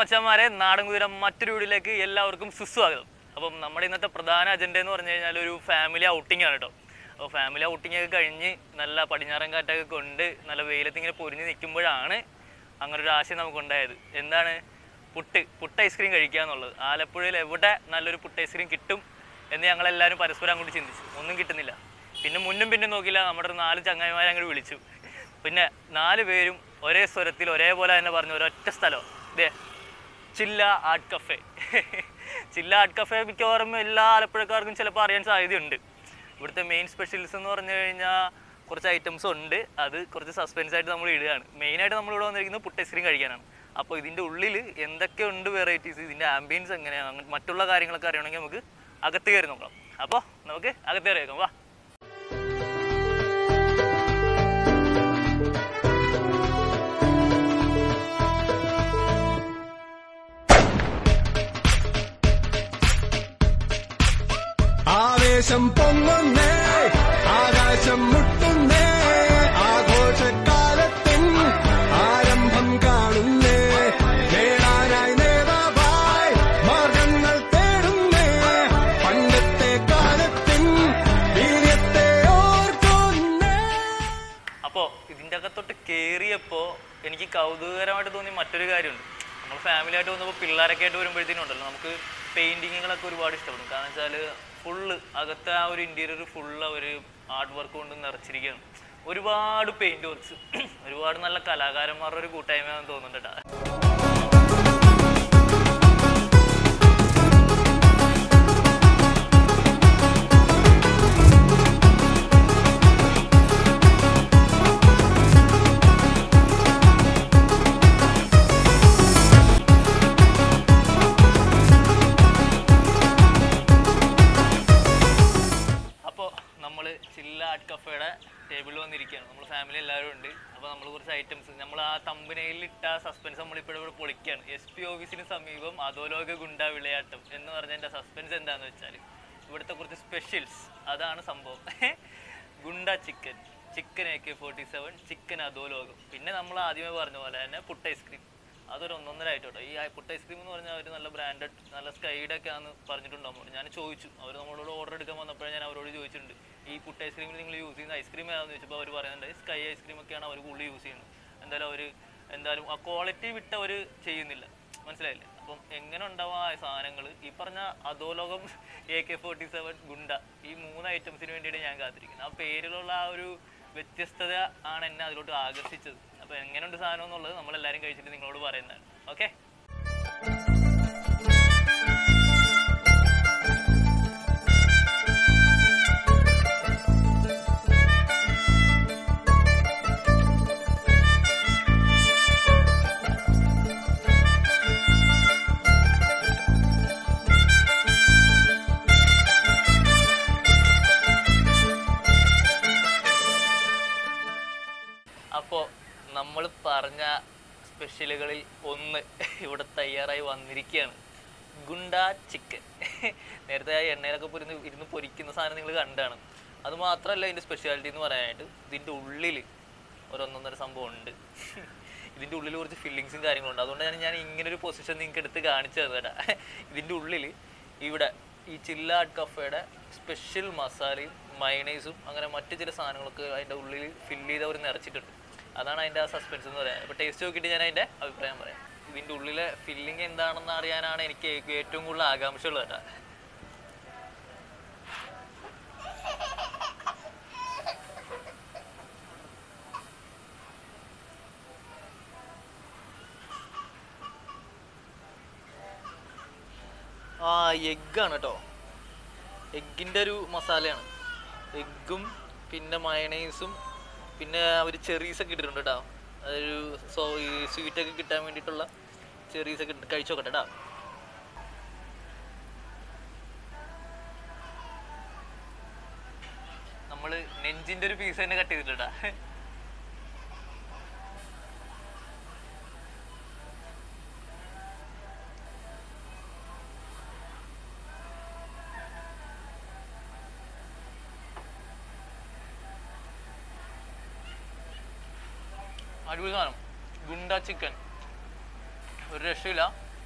മച്ചന്മാരെ നാടൻ കുതിര മറ്റൊരു വീഡിയോയിലേക്ക് എല്ലാവർക്കും സുസ്വാഗതം അപ്പം നമ്മുടെ ഇന്നത്തെ പ്രധാന അജണ്ട എന്ന് പറഞ്ഞു കഴിഞ്ഞാൽ ഒരു ഫാമിലി ഔട്ടിംഗ് ആണ് കേട്ടോ അപ്പോൾ ഫാമിലി ഔട്ടിംഗ് ഒക്കെ കഴിഞ്ഞ് നല്ല പടിഞ്ഞാറൻ കാറ്റൊക്കെ കൊണ്ട് നല്ല വെയിലത്ത് ഇങ്ങനെ പൊരിഞ്ഞ് നിൽക്കുമ്പോഴാണ് അങ്ങനെ ഒരു ആശയം നമുക്കുണ്ടായത് എന്താണ് പുട്ട് പുട്ട് ഐസ്ക്രീം കഴിക്കുക എന്നുള്ളത് ആലപ്പുഴയിൽ എവിടെ നല്ലൊരു പുട്ട് ഐസ്ക്രീം കിട്ടും എന്ന് ഞങ്ങളെല്ലാവരും പരസ്പരം അങ്ങോട്ട് ചിന്തിച്ചു ഒന്നും കിട്ടുന്നില്ല പിന്നെ മുന്നും പിന്നും നോക്കില്ല നമ്മുടെ ഒരു നാല് ചങ്ങായിമാരെ അങ്ങോട്ട് വിളിച്ചു പിന്നെ നാല് പേരും ഒരേ സ്വരത്തിൽ ഒരേപോലെ തന്നെ പറഞ്ഞു ഒരൊറ്റ സ്ഥലം ഇതേ chill out cafe chill out cafe മിക്കവാറും എല്ലാ ആലപ്പുഴക്കാർക്കും ചിലപ്പോൾ അറിയാൻ സാധ്യതയുണ്ട് ഇവിടുത്തെ മെയിൻ സ്പെഷ്യൽസ് എന്ന് പറഞ്ഞു കഴിഞ്ഞാൽ കുറച്ച് ഐറ്റംസ് ഉണ്ട് അത് കുറച്ച് സസ്പെൻസ് ആയിട്ട് നമ്മൾ ഇടുകയാണ് മെയിനായിട്ട് നമ്മൾ ഇവിടെ വന്നിരിക്കുന്നത് പുട്ട് ഐസ്ക്രീം കഴിക്കാനാണ് അപ്പോൾ ഇതിൻ്റെ ഉള്ളിൽ എന്തൊക്കെ ഉണ്ട് വെറൈറ്റീസ് ഇതിൻ്റെ ആംബിയൻസ് എങ്ങനെയാണ് അങ്ങനെ മറ്റുള്ള കാര്യങ്ങളൊക്കെ അറിയണമെങ്കിൽ നമുക്ക് അകത്ത് കയറി നോക്കാം അപ്പോൾ നമുക്ക് അകത്ത് കയറി വെക്കാം വാ ആവേശം പൊങ്ങുന്നേ ആകാശം മുട്ടുന്നേ ആഘോഷക്കാലത്തിൻ ആരംഭം കാണുന്നേ നേടാനായി നേതാവായി മാർഗങ്ങൾ തേടുന്നേ പണ്ടത്തെ കാലത്തിൻ വീര്യത്തെ ഓർക്കുന്നേ അപ്പോൾ ഇതിൻ്റെ അകത്തോട്ട് കയറിയപ്പോൾ എനിക്ക് കൗതുകകരമായിട്ട് തോന്നിയ മറ്റൊരു കാര്യമുണ്ട് നമ്മൾ ഫാമിലി ആയിട്ട് വന്നപ്പോൾ പിള്ളേരൊക്കെ ആയിട്ട് വരുമ്പോഴത്തേനും ഉണ്ടല്ലോ നമുക്ക് പെയിൻറ്റിങ്ങുകളൊക്കെ ഒരുപാട് ഇഷ്ടപ്പെടും കാരണം വെച്ചാൽ ഫുള്ള് അകത്തെ ആ ഒരു ഇൻറ്റീരിയർ ഫുള്ള് ഒരു ആർട്ട് വർക്ക് കൊണ്ട് നിറച്ചിരിക്കുകയാണ് ഒരുപാട് പെയിൻറ് വർക്ക്സ് ഒരുപാട് നല്ല കലാകാരന്മാരുടെ ഒരു കൂട്ടായ്മയാണെന്ന് തോന്നുന്നുണ്ട് കേട്ടോ അപ്പോൾ നമ്മൾ ചില്ല ആർട്ട് കഫേയുടെ ടേബിളിൽ വന്നിരിക്കുകയാണ് നമ്മൾ ഫാമിലി എല്ലാവരും ഉണ്ട് അപ്പോൾ നമ്മൾ കുറച്ച് ഐറ്റംസ് നമ്മൾ ആ തമ്പനയിൽ ഇട്ട സസ്പെൻസ് നമ്മളിപ്പോൾ ഇവിടെ പൊളിക്കുകയാണ് എസ് പി ഓഫീസിന് സമീപം അധോലോക ഗുണ്ട വിളയാട്ടം എന്ന് പറഞ്ഞതിൻ്റെ സസ്പെൻസ് എന്താണെന്ന് വെച്ചാൽ ഇവിടുത്തെ കുറച്ച് സ്പെഷ്യൽസ് അതാണ് സംഭവം gunda chicken chicken A K forty seven chicken അധോലോകം പിന്നെ നമ്മൾ ആദ്യമേ പറഞ്ഞ പോലെ തന്നെ പുട്ട് ഐസ്ക്രീം അതൊരു ഒന്നൊന്നര ആയിട്ടോ ഈ പുട്ട് ഐസ്ക്രീം എന്ന് പറഞ്ഞാൽ അവർ നല്ല ബ്രാൻഡഡ് നല്ല സ്കൈഡ് ഒക്കെ ആണെന്ന് പറഞ്ഞിട്ടുണ്ടാവും ഞാൻ ചോദിച്ചു അവർ നമ്മളോട് ഓർഡർ എടുക്കാൻ വന്നപ്പോഴേ ഞാൻ അവരോട് ചോദിച്ചിട്ടുണ്ട് ഈ പുട്ട് ഐസ്ക്രീമിൽ നിങ്ങൾ യൂസ് ചെയ്യുന്ന ഐസ്ക്രീം ഏതാണെന്ന് ചോദിച്ചപ്പോൾ അവർ പറയുന്നുണ്ട് സ്കൈ ഐസ്ക്രീം ഒക്കെയാണ് അവർ കൂടുതൽ യൂസ് ചെയ്യുന്നത് എന്തായാലും അവർ എന്തായാലും ആ ക്വാളിറ്റി വിട്ട് അവർ ചെയ്യുന്നില്ല മനസ്സിലായില്ലേ അപ്പം എങ്ങനെ ഉണ്ടാവും ആ സാധനങ്ങൾ ഈ പറഞ്ഞ അധോലോകം A K forty seven gunda ഈ മൂന്ന് ഐറ്റംസിന് വേണ്ടിയിട്ട് ഞാൻ കാത്തിരിക്കുന്നത് ആ പേരിലുള്ള ആ ഒരു വ്യത്യസ്തത ആണ് എന്നെ അതിലോട്ട് ആകർഷിച്ചത് അപ്പോൾ എങ്ങനെയുണ്ട് സാധനം എന്നുള്ളത് നമ്മളെല്ലാവരും കഴിച്ചിട്ട് നിങ്ങളോട് പറയുന്നതാണ് ഓക്കെ അപ്പോൾ നമ്മൾ പറഞ്ഞ സ്പെഷ്യലുകളിൽ ഒന്ന് ഇവിടെ തയ്യാറായി വന്നിരിക്കുകയാണ് ഗുണ്ട ചിക്കൻ നേരത്തെ ആ എണ്ണയിലൊക്കെ പൊരുന്ന് ഇരുന്ന് പൊരിക്കുന്ന സാധനം നിങ്ങൾ കണ്ടാണ് അത് മാത്രമല്ല ഇതിൻ്റെ സ്പെഷ്യാലിറ്റി എന്ന് പറയാനായിട്ട് ഇതിൻ്റെ ഉള്ളിൽ ഒരൊന്നൊന്നര സംഭവം ഉണ്ട് ഇതിൻ്റെ ഉള്ളിൽ കുറച്ച് ഫില്ലിങ്സും കാര്യങ്ങളുണ്ട് അതുകൊണ്ടാണ് ഞാൻ ഇങ്ങനെ ഒരു പൊസിഷൻ നിങ്ങൾക്ക് എടുത്ത് കാണിച്ചു തന്നേട്ടാ ഇതിൻ്റെ ഉള്ളിൽ ഇവിടെ ഈ ചില്ലാട്ട് കഫയുടെ സ്പെഷ്യൽ മസാലയും മയണൈസും അങ്ങനെ മറ്റു ചില സാധനങ്ങളൊക്കെ അതിൻ്റെ ഉള്ളിൽ ഫില്ല് ചെയ്ത് അവർ നിറച്ചിട്ടുണ്ട് അതാണ് അതിൻ്റെ ആ സസ്പെൻസ് എന്ന് പറയാം അപ്പോൾ ടേസ്റ്റ് നോക്കിയിട്ട് ഞാൻ അതിൻ്റെ അഭിപ്രായം പറയാം ഇതിൻ്റെ ഉള്ളിലെ ഫില്ലിങ് എന്താണെന്ന് അറിയാനാണ് എനിക്ക് ഏറ്റവും കൂടുതൽ ആകാംക്ഷയുള്ളത് കേട്ടോ ആ എഗ്ഗാണ് കേട്ടോ എഗ്ഗിൻ്റെ ഒരു മസാലയാണ് എഗ്ഗും പിന്നെ മയണൈസും പിന്നെ അവർ ചെറീസൊക്കെ ഇട്ടിട്ടുണ്ട് കേട്ടോ അതൊരു സോ ഈ സ്വീറ്റൊക്കെ കിട്ടാൻ വേണ്ടിയിട്ടുള്ള ചെറീസൊക്കെ ഇട്ട് കഴിച്ചു നോക്കട്ടെ കേട്ടോ നമ്മൾ നെഞ്ചിൻ്റെ ഒരു പീസ് തന്നെ കട്ട് ചെയ്തിട്ടുണ്ടാ അടിപൊളി സാധനം ഗുണ്ട ചിക്കൻ ഒരു രക്ഷയില്ല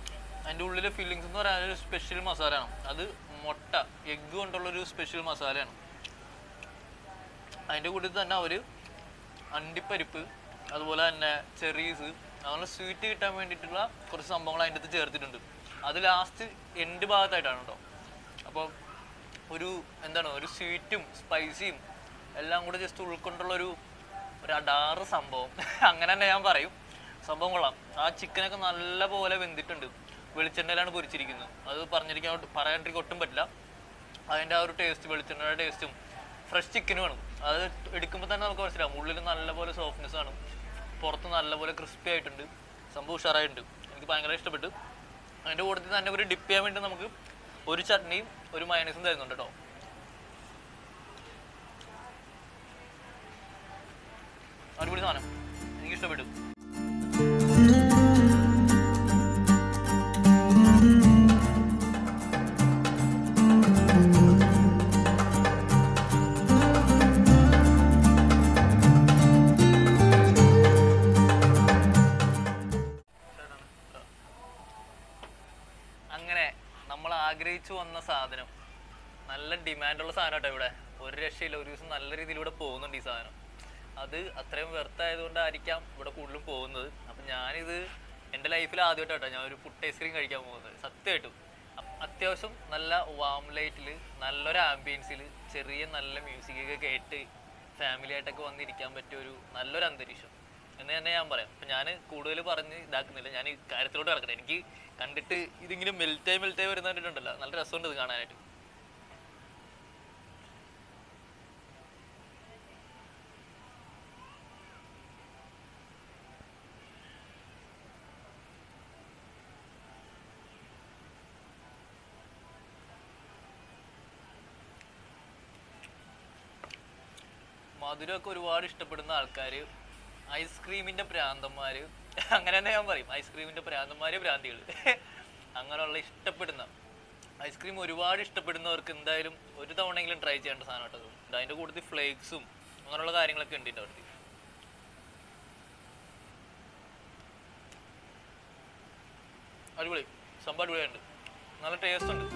അതിൻ്റെ ഉള്ളിലെ ഫില്ലിങ്സ് എന്ന് പറയാൻ ഒരു സ്പെഷ്യൽ മസാലയാണ് അത് മുട്ട എഗ്ഗ് കൊണ്ടുള്ളൊരു സ്പെഷ്യൽ മസാലയാണ് അതിൻ്റെ കൂട്ടത്തിൽ തന്നെ അവർ അണ്ടിപ്പരിപ്പ് അതുപോലെ തന്നെ ചെറീസ് അങ്ങനെ സ്വീറ്റ് കിട്ടാൻ വേണ്ടിയിട്ടുള്ള കുറച്ച് സംഭവങ്ങൾ അതിൻ്റെ അകത്ത് ചേർത്തിട്ടുണ്ട് അത് ലാസ്റ്റ് എൻഡ് ഭാഗത്തായിട്ടാണ് കേട്ടോ അപ്പോൾ ഒരു എന്താണ് ഒരു സ്വീറ്റും സ്പൈസിയും എല്ലാം കൂടെ ജസ്റ്റ് ഉൾക്കൊണ്ടുള്ള ഒരു ഒരു അടാറ് സംഭവം അങ്ങനെ തന്നെ ഞാൻ പറയും സംഭവം കൊള്ളാം ആ ചിക്കനൊക്കെ നല്ല പോലെ വെന്തിട്ടുണ്ട് വെളിച്ചെണ്ണയിലാണ് പൊരിച്ചിരിക്കുന്നത് അത് പറഞ്ഞിരിക്കാൻ ഒട്ട് പറയാണ്ടിരിക്കാൻ ഒട്ടും പറ്റില്ല അതിൻ്റെ ആ ഒരു ടേസ്റ്റ് വെളിച്ചെണ്ണയുടെ ടേസ്റ്റും ഫ്രഷ് ചിക്കനും ആണ് അത് എടുക്കുമ്പോൾ തന്നെ നമുക്ക് മനസ്സിലാവും ഉള്ളിൽ നല്ലപോലെ സോഫ്റ്റ്നെസ് ആണ് പുറത്ത് നല്ലപോലെ ക്രിസ്പി ആയിട്ടുണ്ട് സംഭവം ഉഷാറായിട്ടുണ്ട് എനിക്ക് ഭയങ്കര ഇഷ്ടപ്പെട്ടു അതിൻ്റെ കൂട്ടത്തിൽ തന്നെ ഒരു ഡിപ്പ് ചെയ്യാൻ വേണ്ടി നമുക്ക് ഒരു ചട്നിയും ഒരു മയണൈസും തരുന്നുണ്ട് കേട്ടോ അടിപൊളി സാധനം എനിക്ക് ഇഷ്ടപ്പെട്ടു അങ്ങനെ നമ്മൾ ആഗ്രഹിച്ചു വന്ന സാധനം നല്ല ഡിമാൻഡുള്ള സാധനം കേട്ടോ ഇവിടെ ഒരു രക്ഷയില്ല ഒരു ദിവസം നല്ല രീതിയിലൂടെ പോകുന്നുണ്ട് ഈ സാധനം അത് അത്രയും വെർത്തായതുകൊണ്ടായിരിക്കാം ഇവിടെ കൂടുതലും പോകുന്നത് അപ്പം ഞാനിത് എൻ്റെ ലൈഫിൽ ആദ്യമായിട്ടാട്ടോ ഞാൻ ഒരു ഫുഡ് ഐസ്ക്രീം കഴിക്കാൻ പോകുന്നത് സത്യമായിട്ടും അ- അത്യാവശ്യം നല്ല വാം ലൈറ്റിൽ നല്ലൊരു ആംബിയൻസിൽ ചെറിയ നല്ല മ്യൂസിക്കൊക്കെ കേട്ട് ഫാമിലി ആയിട്ടൊക്കെ വന്നിരിക്കാൻ പറ്റിയ ഒരു നല്ലൊരു അന്തരീക്ഷം എന്ന് തന്നെ ഞാൻ പറയാം അപ്പം ഞാൻ കൂടുതൽ പറഞ്ഞ് ഇതാക്കുന്നില്ല ഞാൻ ഈ കാര്യത്തിലോട്ട് കിടക്കട്ടെ എനിക്ക് കണ്ടിട്ട് ഇതിങ്ങനെ മെൽറ്റായി മെൽറ്റായി വരുന്ന കണ്ടിട്ടുണ്ടല്ലോ നല്ല രസമുണ്ട് ഇത് കാണാനായിട്ട് മധുരമൊക്കെ ഒരുപാട് ഇഷ്ടപ്പെടുന്ന ആൾക്കാർ ഐസ്ക്രീമിന്റെ പ്രാന്തന്മാര് അങ്ങനെ തന്നെ ഞാൻ പറയും ഐസ്ക്രീമിന്റെ പ്രാന്തന്മാര് ഭ്രാന്തികൾ അങ്ങനെയുള്ള ഇഷ്ടപ്പെടുന്ന ഐസ്ക്രീം ഒരുപാട് ഇഷ്ടപ്പെടുന്നവർക്ക് എന്തായാലും ഒരു തവണയെങ്കിലും ട്രൈ ചെയ്യേണ്ട സാധനം കേട്ടോ ഇത്. അതിന്റെ കൂട്ടത്തിൽ ഫ്ലേക്സും അങ്ങനെയുള്ള കാര്യങ്ങളൊക്കെ ഉണ്ട് ഇതിൻ്റെ അടുത്ത് അടിപൊളി സംഭവം അടിപൊളിയുണ്ട് നല്ല ടേസ്റ്റ് ഉണ്ട്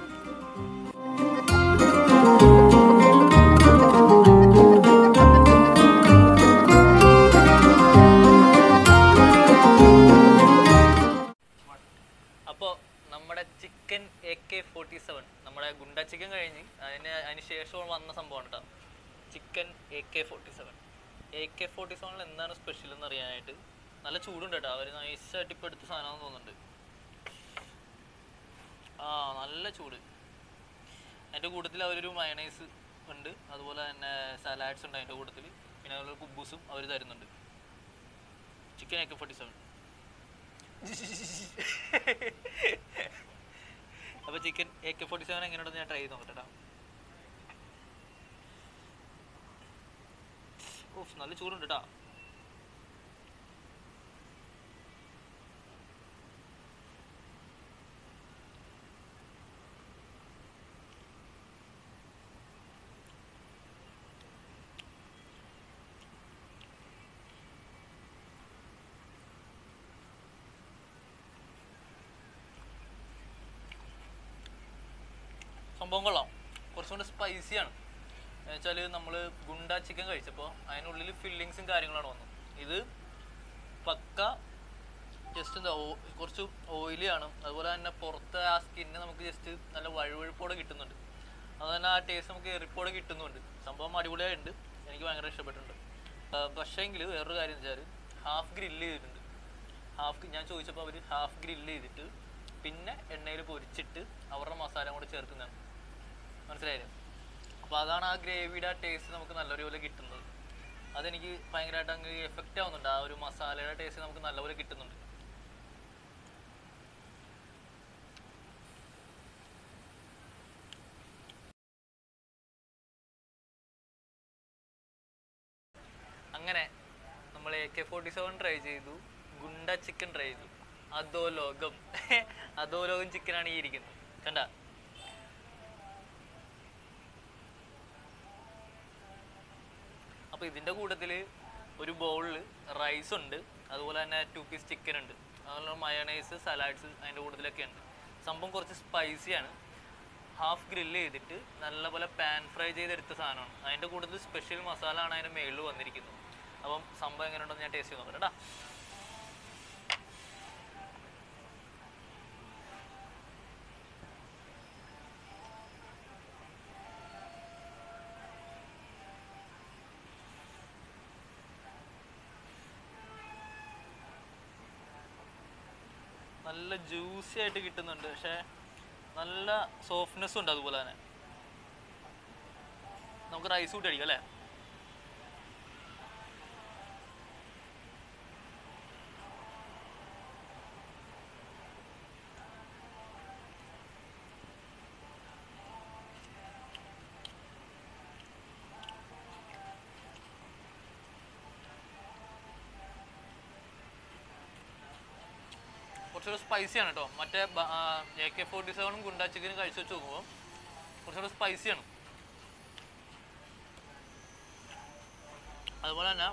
അപ്പോൾ നമ്മുടെ chicken A K forty seven നമ്മുടെ ഗുണ്ട ചിക്കൻ കഴിഞ്ഞ് അതിന് അതിന് ശേഷം വന്ന സംഭവമാണ് കേട്ടോ chicken A K forty seven A K forty സെവനിൽ എന്താണ് സ്പെഷ്യൽ എന്ന് അറിയാനായിട്ട് നല്ല ചൂടുണ്ട് കേട്ടോ അവർ നൈസായിട്ട് ഇപ്പോൾ എടുത്ത സാധനമാണെന്ന് തോന്നുന്നുണ്ട് ആ നല്ല ചൂട് അതിൻ്റെ കൂട്ടത്തിൽ അവരൊരു മയണൈസ് ഉണ്ട് അതുപോലെ തന്നെ സലാഡ്സ് ഉണ്ട് അതിൻ്റെ കൂട്ടത്തിൽ പിന്നെ അതുപോലെ കുബൂസും അവർ തരുന്നുണ്ട് chicken A K forty seven അപ്പൊ chicken A K forty seven എങ്ങനെയുണ്ടെന്ന് ഞാൻ ട്രൈ ചെയ്ത് നോക്കട്ടെ ഓഫ് നല്ല ചൂടുണ്ട് കേട്ടാ സംഭവം കൊള്ളാം കുറച്ചും കൂടെ സ്പൈസിയാണ് എന്നുവെച്ചാൽ നമ്മൾ ഗുണ്ട ചിക്കൻ കഴിച്ചപ്പോൾ അതിനുള്ളിൽ ഫില്ലിങ്സും കാര്യങ്ങളാണ് വന്നത് ഇത് പക്ക ജസ്റ്റ് എന്താ ഓ- കുറച്ച് ഓയിലിയാണ് അതുപോലെ തന്നെ പുറത്ത് ആ സ്കിന്ന് നമുക്ക് ജസ്റ്റ് നല്ല വഴുവഴുപ്പോടെ കിട്ടുന്നുണ്ട് അത് തന്നെ ആ ടേസ്റ്റ് നമുക്ക് എറിപ്പോടെ കിട്ടുന്നുണ്ട് സംഭവം അടിപൊളിയായിട്ടുണ്ട് എനിക്ക് ഭയങ്കര ഇഷ്ടപ്പെട്ടിട്ടുണ്ട് പക്ഷേങ്കിൽ വേറൊരു കാര്യം എന്ന് വെച്ചാൽ ഹാഫ് ഗ്രില്ല് ചെയ്തിട്ടുണ്ട് ഹാഫ് ഞാൻ ചോദിച്ചപ്പോൾ അവർ ഹാഫ് ഗ്രില്ല് ചെയ്തിട്ട് പിന്നെ എണ്ണയിൽ പൊരിച്ചിട്ട് അവരുടെ മസാല കൂടെ ചേർക്കുന്നതാണ് മനസ്സിലായില്ലേ അപ്പോൾ അതാണ് ആ ഗ്രേവിയുടെ ആ ടേസ്റ്റ് നമുക്ക് നല്ലൊരുപോലെ കിട്ടുന്നത് അതെനിക്ക് ഭയങ്കരമായിട്ട് അങ്ങ് എഫക്റ്റ് ആവുന്നുണ്ട് ആ ഒരു മസാലയുടെ ടേസ്റ്റ് നമുക്ക് നല്ലപോലെ കിട്ടുന്നുണ്ട് അങ്ങനെ നമ്മൾ A K forty seven try ചെയ്തു ഗുണ്ട ചിക്കൻ ട്രൈ ചെയ്തു അതോ ലോകം അതോ ലോകം ചിക്കനാണ് ഈ ഇരിക്കുന്നത് കണ്ട അപ്പോൾ ഇതിൻ്റെ കൂട്ടത്തിൽ ഒരു ബൗളിൽ റൈസ് ഉണ്ട് അതുപോലെ തന്നെ ടു പീസ് ചിക്കൻ ഉണ്ട് അതുപോലെ മയണൈസ് സലാഡ്സ് അതിൻ്റെ കൂട്ടത്തിലൊക്കെ ഉണ്ട് സംഭവം കുറച്ച് സ്പൈസിയാണ് ഹാഫ് ഗ്രില്ല് ചെയ്തിട്ട് നല്ലപോലെ പാൻ ഫ്രൈ ചെയ്തെടുത്ത സാധനമാണ് അതിൻ്റെ കൂടുതൽ സ്പെഷ്യൽ മസാല ആണ് അതിൻ്റെ മേളിൽ വന്നിരിക്കുന്നത് അപ്പം സംഭവം എങ്ങനെയുണ്ടെന്ന് ഞാൻ ടേസ്റ്റ് ചെയ്ത് നോക്കാം കേട്ടോ നല്ല ജ്യൂസി ആയിട്ട് കിട്ടുന്നുണ്ട് പക്ഷേ നല്ല സോഫ്റ്റ്നെസ് ഉണ്ട് അതുപോലെ തന്നെ നമുക്ക് റൈസ് കൂട്ടി അടിക്കാം അല്ലേ കുറച്ചുകൂടെ സ്പൈസിയാണ് കേട്ടോ മറ്റേ എ കെ ഫോർട്ടി സെവനും ഗുണ്ടാ ചിക്കനും കഴിച്ചു വെച്ച് നോക്കുമ്പോൾ കുറച്ചുകൂടെ സ്പൈസിയാണ് അതുപോലെ തന്നെ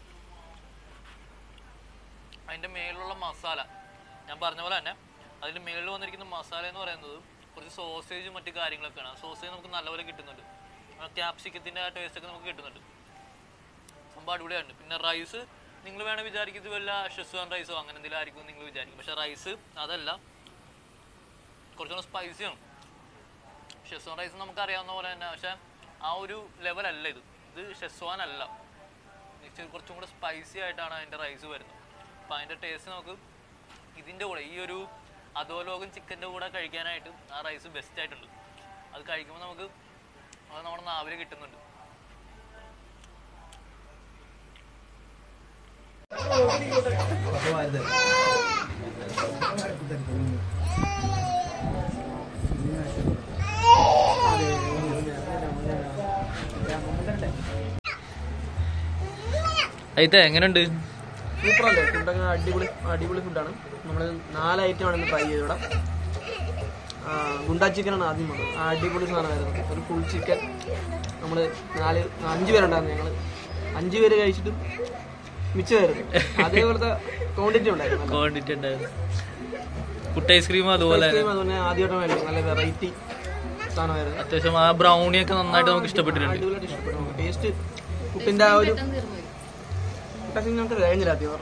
അതിൻ്റെ മേളിലുള്ള മസാല ഞാൻ പറഞ്ഞ പോലെ തന്നെ അതിൻ്റെ മേളിൽ വന്നിരിക്കുന്ന മസാല എന്ന് പറയുന്നത് കുറച്ച് സോസേജും മറ്റു കാര്യങ്ങളൊക്കെയാണ് സോസേജ് നമുക്ക് നല്ലപോലെ കിട്ടുന്നുണ്ട് ക്യാപ്സിക്കത്തിൻ്റെ ആ ടേസ്റ്റ് ഒക്കെ നമുക്ക് കിട്ടുന്നുണ്ട് സംഭവം അടിപൊളിയാണ് പിന്നെ റൈസ് നിങ്ങൾ വേണേൽ വിചാരിക്കുന്നത് വല്ല ഷെസ്വാൻ റൈസോ അങ്ങനെ എന്തെങ്കിലും ആയിരിക്കും നിങ്ങൾ വിചാരിക്കും പക്ഷേ റൈസ് അതല്ല കുറച്ചുകൂടെ സ്പൈസിയാണ് ഷെസ്വാൻ റൈസ് നമുക്ക് അറിയാവുന്ന പോലെ തന്നെ പക്ഷേ ആ ഒരു ലെവലല്ല ഇത് ഇത് ഷെസ്വാൻ അല്ല ഇച്ചിരി കുറച്ചും കൂടെ സ്പൈസി ആയിട്ടാണ് അതിൻ്റെ റൈസ് വരുന്നത് അപ്പോൾ അതിൻ്റെ ടേസ്റ്റ് നമുക്ക് ഇതിൻ്റെ കൂടെ ഈ ഒരു അധോലോകം ചിക്കൻ്റെ കൂടെ കഴിക്കാനായിട്ട് ആ റൈസ് ബെസ്റ്റ് ആയിട്ടുണ്ട് അത് കഴിക്കുമ്പോൾ നമുക്ക് അത് നമ്മുടെ നാവിൽ കിട്ടുന്നുണ്ട് అయితే എങ്ങനെയുണ്ട് സൂപ്പറല്ലേ ഫുഡൊക്കെ അടിപൊളി അടിപൊളി ഫുഡാണ് നമ്മൾ നാല് ഐറ്റമാണ് ഇന്ന് ട്രൈ ചെയ്തവിടെ ഗുണ്ടാ ചിക്കനാണ് ആദ്യം വന്നത് ആ അടിപൊളി സാധനമായിരുന്നു ഒരു ഫുൾ ചിക്കൻ നമ്മൾ നാല് അഞ്ച് പേരുണ്ടായിരുന്നു ഞങ്ങൾ അഞ്ച് പേര് കഴിച്ചിട്ടും മിച്ചമായിരുന്നു അതേപോലത്തെ ക്വാണ്ടിറ്റി ഉണ്ടായിരുന്നു നല്ല. ക്വാണ്ടിറ്റി ഉണ്ടായിരുന്നു പുട്ട് ഐസ്ക്രീം അതുപോലെ Ice cream അതുപോലെ ആദ്യമായിട്ട് മേടിക്കും നല്ല വെറൈറ്റി സാധനമായിരുന്നു അത്യാവശ്യം ആ ബ്രൗണി ഒക്കെ നന്നായിട്ട് നമുക്ക് ഇഷ്ടപ്പെട്ടിട്ടുണ്ട് അടിപൊളിയായിട്ട് ഇഷ്ടപ്പെട്ടു നമുക്ക് ടേസ്റ്റ് പുട്ടിന്റെ ആ ഒരു പുട്ടൊക്കെ ഞങ്ങൾക്ക് കഴിഞ്ഞില്ല ആദ്യം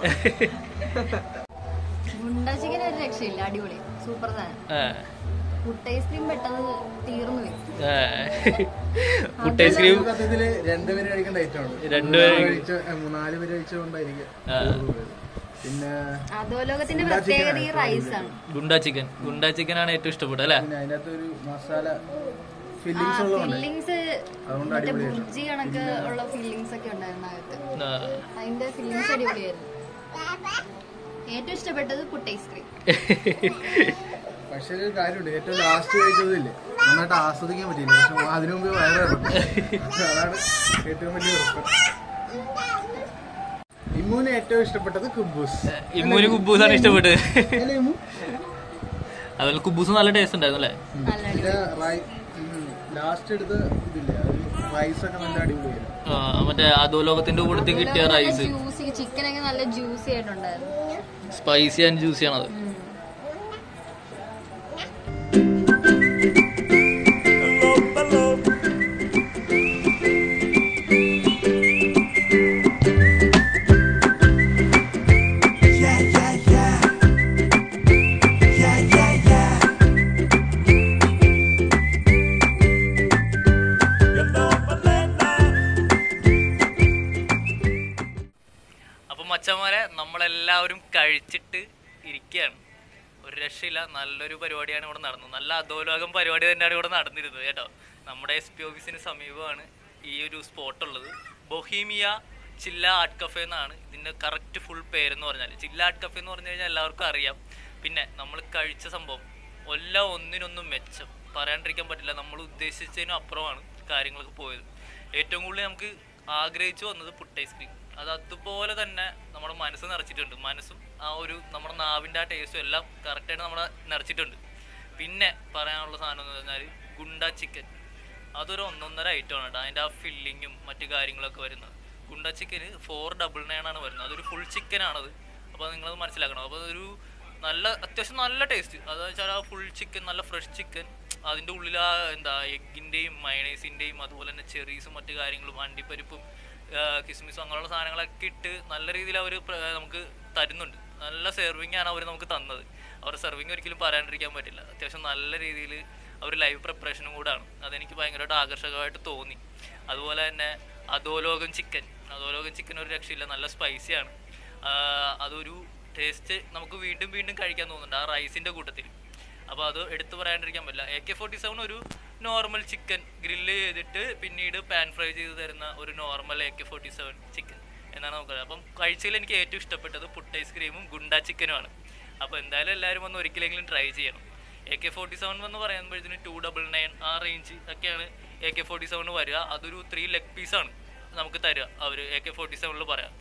ഗുണ്ട ചിക്കൻ ഒരു രക്ഷയില്ല അടിപൊളി സൂപ്പർ സാധനം ഏ, പുട്ട് ഐസ്ക്രീം പെട്ടെന്ന് തീർന്നു പോയി ഏ. പുട്ട് ഐസ്ക്രീം സത്യത്തില് രണ്ടുപേര് കഴിക്കേണ്ട ഐറ്റമാണ് രണ്ടുപേര് കഴിച്ച മൂന്നാല് പേര് കഴിച്ചുകൊണ്ടായിരിക്കും ആ. പിന്നെ അധോലോകത്തിന്റെ പ്രത്യേകത ഈ റൈസ് ആണ് ഗുണ്ട ചിക്കൻ ഗുണ്ട ചിക്കൻ ആണ് ഏറ്റവും ഇഷ്ടപ്പെട്ടത് അല്ലേ പിന്നെ അതിനകത്ത് ഒരു മസാല ഫില്ലിങ്സ് ഉള്ളതുകൊണ്ട് ഫില്ലിങ്സ് അതുകൊണ്ട് മറ്റേ അടിപൊളിയായിരുന്നു. ബുർജി കണക്ക് ഉള്ള ഫില്ലിങ്സ് ഒക്കെ ഉണ്ടായിരുന്നു അകത്ത് ആ. അതിന്റെ ഫില്ലിങ്സ് അടിപൊളിയായിരുന്നു ഏറ്റവും ഇഷ്ടപ്പെട്ടത് പുട്ട് ഐസ്ക്രീം പക്ഷെ ഒരു കാര്യമുണ്ട് ഏറ്റവും ലാസ്റ്റ് കഴിച്ചതില്ലേ നന്നായിട്ട് ആസ്വദിക്കാൻ പറ്റിയില്ല പക്ഷെ അതിനു മുമ്പ് വയറ് നിറഞ്ഞു. അതാണ് ഏറ്റവും വലിയ പ്രശ്നം ഇമ്മൂന് ഏറ്റവും ഇഷ്ടപ്പെട്ടത് കുബൂസ് ഇമ്മൂന് കുബൂസാണ് ഇഷ്ടപ്പെട്ടത് അല്ലേ ഇമ്മു? അതുപോലെ കുബൂസ് നല്ല ടേസ്റ്റ് ഉണ്ടായിരുന്നു അല്ലേ നല്ല പിന്നെ ലാസ്റ്റ് എടുത്ത ഇതില്ലേ റൈസ് ഒക്കെ നല്ല അടിപൊളിയായിരുന്നു ആ, മറ്റേ അധോലോകത്തിന്റെ കൂടത്തിൽ കിട്ടിയ റൈസ് ജ്യൂസി ചിക്കനൊക്കെ നല്ല ജ്യൂസി ആയിട്ടുണ്ടായിരുന്നു സ്പൈസി ആൻഡ് ജ്യൂസി ആണത് ഉം. അപ്പം മച്ചന്മാരെ നമ്മളെല്ലാവരും കഴിച്ചിട്ട് ഇരിക്കുകയാണ് ഒരു രക്ഷയില്ല നല്ലൊരു പരിപാടിയാണ് ഇവിടെ നടന്നത് നല്ല അധോലോകം പരിപാടി തന്നെയാണ് ഇവിടെ നടന്നിരുന്നത് കേട്ടോ നമ്മുടെ എസ് പി ഓഫീസിന് സമീപമാണ് ഈ ഒരു സ്പോട്ട് ഉള്ളത് ബൊഹീമിയ ചില്ല ആർട്ട് കഫേ എന്നാണ് ഇതിൻ്റെ കറക്റ്റ് ഫുൾ പേരെന്ന് പറഞ്ഞാൽ ചില്ല ആർട്ട് കഫേ എന്ന് പറഞ്ഞു കഴിഞ്ഞാൽ എല്ലാവർക്കും അറിയാം പിന്നെ നമ്മൾ കഴിച്ച സംഭവം എല്ലാം ഒന്നിനൊന്നും മെച്ചം പറയാണ്ടിരിക്കാൻ പറ്റില്ല നമ്മൾ ഉദ്ദേശിച്ചതിനും അപ്പുറമാണ് കാര്യങ്ങളൊക്കെ പോയത് ഏറ്റവും കൂടുതൽ നമുക്ക് ആഗ്രഹിച്ചു വന്നത് പുട്ട് ഐസ്ക്രീം അത് അതുപോലെ തന്നെ നമ്മുടെ മനസ്സ് നിറച്ചിട്ടുണ്ട് മനസ്സും ആ ഒരു നമ്മുടെ നാവിൻ്റെ ആ ടേസ്റ്റും എല്ലാം കറക്റ്റായിട്ട് നമ്മളെ നിറച്ചിട്ടുണ്ട് പിന്നെ പറയാനുള്ള സാധനം എന്ന് പറഞ്ഞാൽ ഗുണ്ട ചിക്കൻ അതൊരു ഒന്നൊന്നര ഐറ്റമാണ് കേട്ടോ അതിൻ്റെ ആ ഫില്ലിങ്ങും മറ്റു കാര്യങ്ങളൊക്കെ വരുന്നത് ഗുണ്ട ചിക്കന് ഫോർ ഡബിൾ നയൻ ആണ് വരുന്നത് അതൊരു ഫുൾ ചിക്കൻ ആണത് അപ്പോൾ നിങ്ങളത് മനസ്സിലാക്കണം അപ്പോൾ അതൊരു നല്ല അത്യാവശ്യം നല്ല ടേസ്റ്റ് അതെന്ന് വെച്ചാൽ ആ ഫുൾ ചിക്കൻ നല്ല ഫ്രഷ് ചിക്കൻ അതിൻ്റെ ഉള്ളിൽ ആ എന്താ എഗ്ഗിൻ്റെയും മയണൈസിൻ്റെയും അതുപോലെ തന്നെ ചെറീസും മറ്റു കാര്യങ്ങളും അണ്ടിപ്പരിപ്പും ആ, കിസ്മിസും അങ്ങനെയുള്ള സാധനങ്ങളൊക്കെ ഇട്ട് നല്ല രീതിയിൽ അവർ നമുക്ക് തരുന്നുണ്ട് നല്ല സെർവിങ് ആണ് അവർ നമുക്ക് തന്നത് അവരുടെ സെർവിങ് ഒരിക്കലും പറയാണ്ടിരിക്കാൻ പറ്റില്ല അത്യാവശ്യം നല്ല രീതിയിൽ അവർ ലൈവ് പ്രിപ്പറേഷനും കൂടാണ് അതെനിക്ക് ഭയങ്കരമായിട്ട് ആകർഷകമായിട്ട് തോന്നി അതുപോലെ തന്നെ അധോലോകം ചിക്കൻ അധോലോകം ചിക്കൻ ഒരു രക്ഷയില്ല നല്ല സ്പൈസിയാണ് അതൊരു ടേസ്റ്റ് നമുക്ക് വീണ്ടും വീണ്ടും കഴിക്കാൻ തോന്നുന്നുണ്ട് ആ റൈസിൻ്റെ കൂട്ടത്തിൽ അപ്പോൾ അത് എടുത്തു പറയാണ്ടിരിക്കാൻ പറ്റില്ല എ കെ ഫോർട്ടി സെവൻ ഒരു നോർമൽ ചിക്കൻ ഗ്രില്ല് ചെയ്തിട്ട് പിന്നീട് പാൻ ഫ്രൈ ചെയ്ത് തരുന്ന ഒരു normal A K forty seven chicken എന്നാണ് നമുക്ക് അപ്പം കാഴ്ചയിൽ എനിക്ക് ഏറ്റവും ഇഷ്ടപ്പെട്ടത് പുട്ട് ഐസ്ക്രീമും ഗുണ്ട ചിക്കനുമാണ് അപ്പോൾ എന്തായാലും എല്ലാവരും ഒന്ന് ഒരിക്കലെങ്കിലും ട്രൈ ചെയ്യണം എ കെ ഫോർട്ടി സെവൻ എന്ന് പറയുമ്പോഴത്തേന് ടു ഡബിൾ നയൻ ആ റേഞ്ച് ഒക്കെയാണ് എ കെ ഫോർട്ടി സെവൻ വരിക അതൊരു ത്രീ ലെഗ് പീസാണ് നമുക്ക് തരിക അവർ എ കെ ഫോർട്ടി സെവനിൽ പറയാം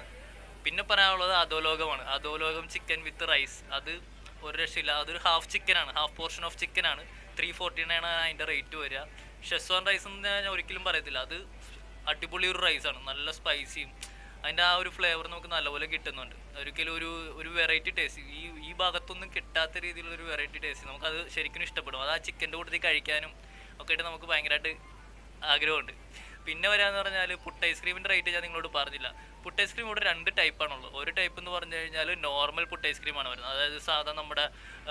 പിന്നെ പറയാനുള്ളത് അധോലോകമാണ് അധോലോകം ചിക്കൻ വിത്ത് റൈസ് അത് ഒരു രക്ഷയില്ല അതൊരു ഹാഫ് ചിക്കനാണ് ഹാഫ് പോർഷൻ ഓഫ് ചിക്കനാണ് ത്രീ ഫോർട്ടി നയൻ ആണ് അതിൻ്റെ റേറ്റ് വരിക ഷെസ്വാൻ റൈസ് എന്ന് ഞാൻ ഒരിക്കലും പറയത്തില്ല അത് അടിപൊളി ഒരു റൈസാണ് നല്ല സ്പൈസിയും അതിൻ്റെ ആ ഒരു ഫ്ലേവർ നമുക്ക് നല്ലപോലെ കിട്ടുന്നുണ്ട് ഒരിക്കലും ഒരു ഒരു വെറൈറ്റി ടേസ്റ്റ് ഈ ഈ ഭാഗത്തൊന്നും കിട്ടാത്ത രീതിയിലുള്ള ഒരു വെറൈറ്റി ടേസ്റ്റ് നമുക്കത് ശരിക്കും ഇഷ്ടപ്പെടും അത് ആ ചിക്കൻ്റെ കൂട്ടത്തിൽ കഴിക്കാനും ഒക്കെ ആയിട്ട് നമുക്ക് ഭയങ്കരമായിട്ട് ആഗ്രഹമുണ്ട് പിന്നെ വരാന്ന് പറഞ്ഞാൽ പുട്ട് ഐസ്ക്രീമിൻ്റെ റേറ്റ് ഞാൻ നിങ്ങളോട് പറഞ്ഞില്ല പുട്ട് ഐസ്ക്രീം ഇവിടെ രണ്ട് ടൈപ്പാണുള്ളത് ഒരു ടൈപ്പ് എന്ന് പറഞ്ഞു കഴിഞ്ഞാൽ നോർമൽ പുട്ട് ഐസ്ക്രീമാണ് വരുന്നത് അതായത് സാധാ നമ്മുടെ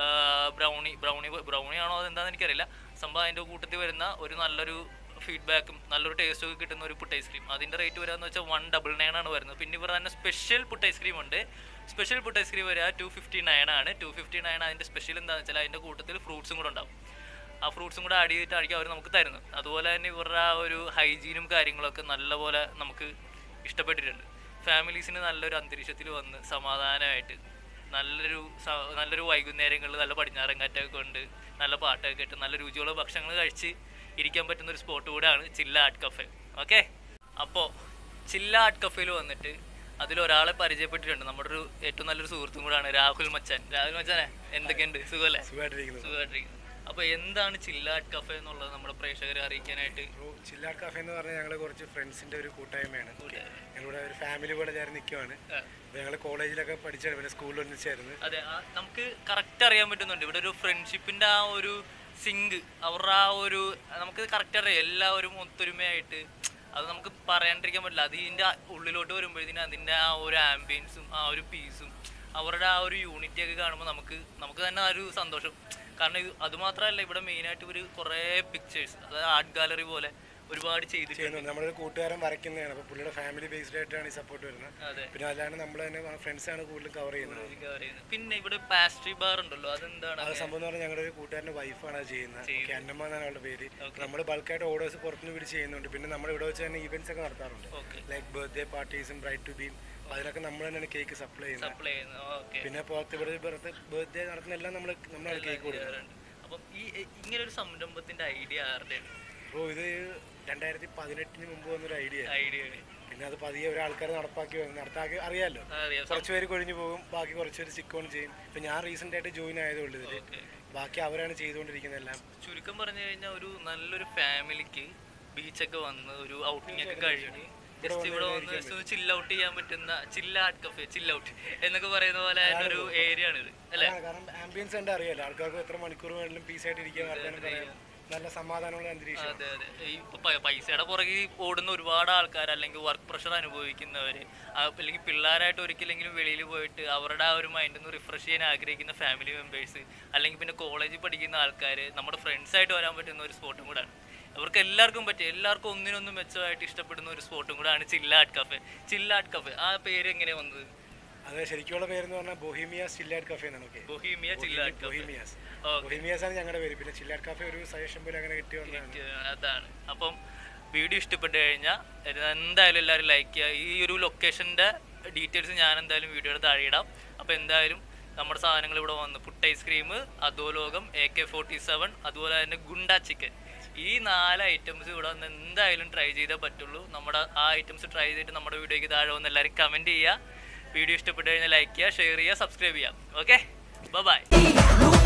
ബ്രൗണി ബ്രൗണി ബ്രൗണി ആണോ അതെന്താണെന്ന് എനിക്കറിയില്ല സംഭവം അതിൻ്റെ കൂട്ടത്തിൽ വരുന്ന ഒരു നല്ലൊരു ഫീഡ്ബാക്കും നല്ലൊരു ടേസ്റ്റും ഒക്കെ കിട്ടുന്ന ഒരു പുട്ട് ഐസ്ക്രീം അതിൻ്റെ റേറ്റ് വരാന്ന് വെച്ചാൽ വൺ ഡബിൾ നയൻ ആണ് വരുന്നത് പിന്നെ ഇവിടെ തന്നെ സ്പെഷ്യൽ പുട്ട് ഐസ്ക്രീം ഉണ്ട് സ്പെഷ്യൽ പുട്ട് ഐസ്ക്രീം വരിക ടു ഫിഫ്റ്റി നയൻ ആണ് ടു ഫിഫ്റ്റി നയൻ അതിൻ്റെ സ്പെഷ്യൽ എന്താണെന്ന് വെച്ചാൽ അതിൻ്റെ കൂട്ടത്തിൽ ഫ്രൂട്ട്സും കൂടെ ഉണ്ടാവും ആ ഫ്രൂട്ട്സും കൂടെ ആഡ് ചെയ്തിട്ടായിരിക്കും അവർ നമുക്ക് തരുന്നത് അതുപോലെ തന്നെ ഇവരുടെ ആ ഒരു ഹൈജീനും കാര്യങ്ങളൊക്കെ നല്ലപോലെ നമുക്ക് ഇഷ്ടപ്പെട്ടിട്ടുണ്ട് ഫാമിലീസിന് നല്ലൊരു അന്തരീക്ഷത്തിൽ വന്ന് സമാധാനമായിട്ട് നല്ലൊരു സ- നല്ലൊരു വൈകുന്നേരങ്ങളിൽ നല്ല പടിഞ്ഞാറൻ കാറ്റൊക്കെ കൊണ്ട് നല്ല പാട്ടൊക്കെ ഇട്ട് നല്ല രുചിയുള്ള ഭക്ഷണങ്ങൾ കഴിച്ച് ഇരിക്കാൻ പറ്റുന്ന ഒരു സ്പോട്ട് കൂടെയാണ് ചില്ല ആർട്ട് കഫേ ഓക്കെ അപ്പോൾ ചില്ല ആർട്ട് കഫേയിൽ വന്നിട്ട് അതിലൊരാളെ പരിചയപ്പെട്ടിട്ടുണ്ട് നമ്മുടെ ഒരു ഏറ്റവും നല്ലൊരു സുഹൃത്തും കൂടാണ് രാഹുൽ മച്ചാൻ രാഹുൽ മച്ചാനെ എന്തൊക്കെയുണ്ട് സുഖമല്ലേ സുഖമായിട്ടിരിക്കുന്നു സുഖമായിട്ടിരിക്കുന്നു അപ്പൊ എന്താണ് ചില്ലാട്ട് കഫേ എന്നുള്ളത് നമ്മുടെ പ്രേക്ഷകരെ അറിയിക്കാനായിട്ട് ബ്രോ ചില്ലാട് കാഫേ എന്ന് പറഞ്ഞാൽ ഞങ്ങൾ കുറച്ച് ഫ്രണ്ട്സിന്റെ ഒരു കൂട്ടായ്മയാണ് ഞങ്ങളിവിടെ ഒരു ഫാമിലി പോലെ ചേർന്ന് നിൽക്കുവാണ് അപ്പോൾ ഞങ്ങൾ കോളേജിലൊക്കെ പഠിച്ചാണ് പിന്നെ സ്കൂളിൽ ഒന്നിച്ചായിരുന്നു അതെ ആ, നമുക്ക് കറക്റ്റ് അറിയാൻ പറ്റുന്നുണ്ട് ഇവിടെ ഒരു ഫ്രണ്ട്ഷിപ്പിന്റെ ആ ഒരു സിങ്ക് അവരുടെ ആ ഒരു നമുക്ക് കറക്റ്റ് അറിയാം എല്ലാവരും ഒത്തൊരുമയായിട്ട് അത് നമുക്ക് പറയാണ്ടിരിക്കാൻ പറ്റില്ല അത് ഇതിന്റെ ഉള്ളിലോട്ട് വരുമ്പോഴത്തേനും അതിന്റെ ആ ഒരു ആംബിയൻസും ആ ഒരു പീസും അവരുടെ ആ ഒരു യൂണിറ്റി ഒക്കെ കാണുമ്പോൾ നമുക്ക് നമുക്ക് തന്നെ ആ ഒരു സന്തോഷം കാരണം ഇത് അതുമാത്രമല്ല ഇവിടെ മെയിനായിട്ട് ഒരു കുറേ പിക്ചേഴ്സ് അതായത് ആർട്ട് ഗാലറി പോലെ ഒരുപാട് ചെയ്തിട്ടുണ്ട് ചെയ്യുന്നുണ്ട് നമ്മുടെ ഒരു കൂട്ടുകാരൻ വരയ്ക്കുന്നതാണ് അപ്പോൾ പുള്ളിയുടെ ഫാമിലി ബേസ്ഡ് ആയിട്ടാണ് ഈ സപ്പോർട്ട് വരുന്നത് അതെ പിന്നെ അല്ലാണ്ട് നമ്മൾ തന്നെ ഫ്രണ്ട്സാണ് കൂടുതലും കവർ ചെയ്യുന്നത് cover ചെയ്യുന്നത്. പിന്നെ ഇവിടെ പാസ്ട്രി ബാർ ഉണ്ടല്ലോ അതെന്താണ് അത് സംഭവം എന്ന് പറഞ്ഞാൽ ഞങ്ങളുടെ ഒരു കൂട്ടുകാരൻ്റെ വൈഫാണ് അത് ചെയ്യുന്നത് ഓക്കെ അന്നമ്മ എന്നാണ് അവളുടെ പേര് നമ്മൾ ബൾക്കായിട്ട് ഓർഡേഴ്സ് പുറത്തുനിന്ന് പിടിച്ച് ചെയ്യുന്നുണ്ട് പിന്നെ നമ്മൾ ഇവിടെ വെച്ച് തന്നെ ഈവെന്റ്സ് ഒക്കെ നടത്താറുണ്ട് ഓക്കെ ലൈക്ക് ബർത്ത്ഡേ പാർട്ടീസും ബ്രൈറ്റ് ടു ബീം അതിനൊക്കെ നമ്മൾ തന്നെയാണ് കേക്ക് സപ്ലൈ ചെയ്യുന്നത് സപ്ലൈ ചെയ്യുന്നത് ഓക്കെ പിന്നെ പുറത്ത് ഇവിടെ ബർത്ത്ഡേ നടത്തുന്ന എല്ലാം നമ്മൾ നമ്മളാണ് കേക്ക് കൊടുക്കുന്നത് അപ്പം ഈ ഇങ്ങനെ ഒരു സംരംഭത്തിന്റെ ഐഡിയ ആരുടെയാണ് അപ്പോൾ ഇത് രണ്ടായിരത്തി പതിനെട്ടിന് മുമ്പ് വന്നൊരു ഐഡിയ ഐഡിയ പിന്നെ അത് പതിയെ ഒരാൾക്കാർ നടപ്പാക്കി വന്നു നടത്താക്കി അറിയാമല്ലോ അറിയാം കുറച്ച് പേര് കൊഴിഞ്ഞു പോകും ബാക്കി കുറച്ച് പേര് സിക്കോൺ ചെയ്യും ഇപ്പം ഞാൻ റീസെൻ്റ് ആയിട്ട് ജോയിൻ ആയതുകൊണ്ട് ഇതിൽ ബാക്കി അവരാണ് ചെയ്തുകൊണ്ടിരിക്കുന്നത് എല്ലാം ചുരുക്കം പറഞ്ഞു കഴിഞ്ഞാൽ ഒരു നല്ലൊരു ഫാമിലിക്ക് ബീച്ചൊക്കെ വന്ന് ഒരു ഔട്ടിംഗ് ഒക്കെ കഴിഞ്ഞ് ജസ്റ്റ് ഇവിടെ വന്ന് ചില്ല ഔട്ട് ചെയ്യാൻ പറ്റുന്ന ചില്ല ആർട്ട് കഫേ ചില്ല ഔട്ട് എന്നൊക്കെ പറയുന്ന പോലെ ഒരു ഏരിയ ആണിത് അല്ലേ അതാണ് കാരണം ആംബിയൻസ് കണ്ട് അറിയാലോ ആൾക്കാർക്ക് എത്ര മണിക്കൂർ വേണമെങ്കിലും പീസ് ആയിട്ട് ഇരിക്കാൻ വർത്താനം പറയാം നല്ല സമാധാനമുള്ള അന്തരീക്ഷം അതെ അതെ ഈ ഇപ്പൊ പ- പൈസയുടെ പുറകെ ഓടുന്ന ഒരുപാട് ആൾക്കാർ അല്ലെങ്കിൽ വർക്ക് പ്രഷർ അനുഭവിക്കുന്നവര് ആ, അല്ലെങ്കിൽ പിള്ളേരായിട്ട് ഒരിക്കലെങ്കിലും വെളിയിൽ പോയിട്ട് അവരുടെ ആ ഒരു മൈൻഡ് ഒന്ന് റിഫ്രഷ് ചെയ്യാൻ ആഗ്രഹിക്കുന്ന ഫാമിലി മെമ്പേഴ്സ് അല്ലെങ്കിൽ പിന്നെ കോളേജിൽ പഠിക്കുന്ന ആൾക്കാർ നമ്മുടെ ഫ്രണ്ട്സ് ആയിട്ട് വരാൻ പറ്റുന്ന ഒരു സ്പോട്ടും കൂടാണ് അവർക്ക് എല്ലാവർക്കും പറ്റിയ എല്ലാവർക്കും ഒന്നിനൊന്നും മെച്ചമായിട്ട് ഇഷ്ടപ്പെടുന്ന ഒരു സ്പോട്ടും കൂടാണ് ചില്ലാട്ട് കഫേ ചില്ലാട്ട് കഫേ ആ പേര് എങ്ങനെയാ വന്നത് അത് ശരിക്കുള്ള പേരെന്ന് പറഞ്ഞാൽ ബൊഹീമിയാസ് ചില്ലാഡ് കഫേ എന്നാണ് ഓക്കെ ബൊഹീമിയ ചില്ലാട്ട് കഫേ ബൊഹീമിയാസ് ഓക്കെ ബൊഹീമിയാസ് ആണ് ഞങ്ങളുടെ പേര് പിന്നെ ചില്ലാഡ് കഫേ ഒരു സജഷൻ പോലെ അങ്ങനെ കിട്ടി വന്നതാണ് എനിക്ക് അതാണ് അപ്പം വീഡിയോ ഇഷ്ടപ്പെട്ട് കഴിഞ്ഞാൽ എന്തായാലും എല്ലാവരും ലൈക്ക് ചെയ്യുക ഈ ഒരു ലൊക്കേഷൻ്റെ ഡീറ്റെയിൽസ് ഞാൻ എന്തായാലും വീഡിയോയുടെ താഴെ ഇടാം അപ്പോൾ എന്തായാലും നമ്മുടെ സാധനങ്ങൾ ഇവിടെ വന്ന് പുട്ട് ഐസ്ക്രീം അധോലോകം എ കെ ഫോർട്ടി സെവൻ അതുപോലെ തന്നെ ഗുണ്ട ചിക്കൻ ഈ നാല് ഐറ്റംസ് ഇവിടെ വന്ന് എന്തായാലും ട്രൈ ചെയ്തേ പറ്റുള്ളൂ നമ്മുടെ ആ ഐറ്റംസ് ട്രൈ ചെയ്തിട്ട് നമ്മുടെ വീഡിയോയ്ക്ക് താഴെ വന്ന് എല്ലാവരും കമൻറ്റ് ചെയ്യുക വീഡിയോ ഇഷ്ടപ്പെട്ട് കഴിഞ്ഞാൽ ലൈക്ക് ചെയ്യുക ഷെയർ ചെയ്യുക സബ്സ്ക്രൈബ് ചെയ്യുക ഓക്കെ ബൈ